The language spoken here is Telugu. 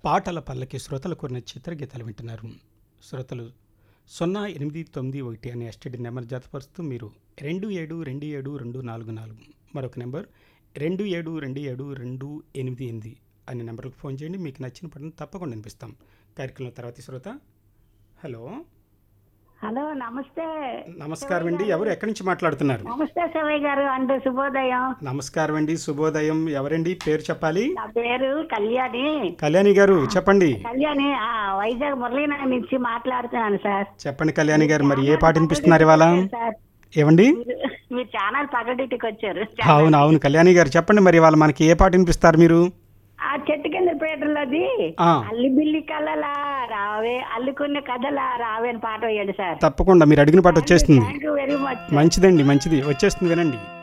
పాటల పల్లకి శ్రోతలు కోరిన చిత్రగీతాలు వింటున్నారు శ్రోతలు సున్నా ఎనిమిది తొమ్మిది ఒకటి అనే ఎస్టీడీ నెంబర్ జతపరుస్తూ మీరు రెండు ఏడు రెండు ఏడు రెండు నాలుగు నాలుగు మరొక నెంబర్ రెండు ఏడు రెండు ఏడు రెండు ఎనిమిది ఎనిమిది అనే నెంబర్కి ఫోన్ చేయండి మీకు నచ్చిన పాటను తప్పకుండా వినిపిస్తాం కార్యక్రమం తర్వాత శ్రోత హలో హలో నమస్తే నమస్కారం అండి ఎవరు ఎక్కడి నుంచి మాట్లాడుతున్నారు నమస్తే శివయ్య గారు అంటూ శుభోదయం నమస్కారం అండి శుభోదయం ఎవరండి పేరు చెప్పాలి నా పేరు కళ్యాణి కళ్యాణి గారు చెప్పండి కళ్యాణి ఆ, వైజాగ్ మురళీనగర్ నుంచి మాట్లాడుతున్నాను సార్ చెప్పండి కళ్యాణి గారు మరి ఏ పాట వినిపిస్తున్నారు ఇవాళ సార్ ఏమండి మీరు- మీ ఛానల్ పగటికి వచ్చారు అవును అవును కళ్యాణి గారు చెప్పండి మరి ఇవాళ మనకి ఏ పాట వినిపిస్తారు మీరు ఆ చెట్టు కింద పేటలది ఆ. అల్లి బిల్లి కళ్ళలా రావే అల్లుకున్న కథలా రావే అని పాట వేయండి సార్ తప్పకుండా మీరు అడిగిన పాట వచ్చేస్తుంది థ్యాంక్ యూ వెరీ మచ్ మంచిదండి మంచిది వచ్చేస్తుంది వినండి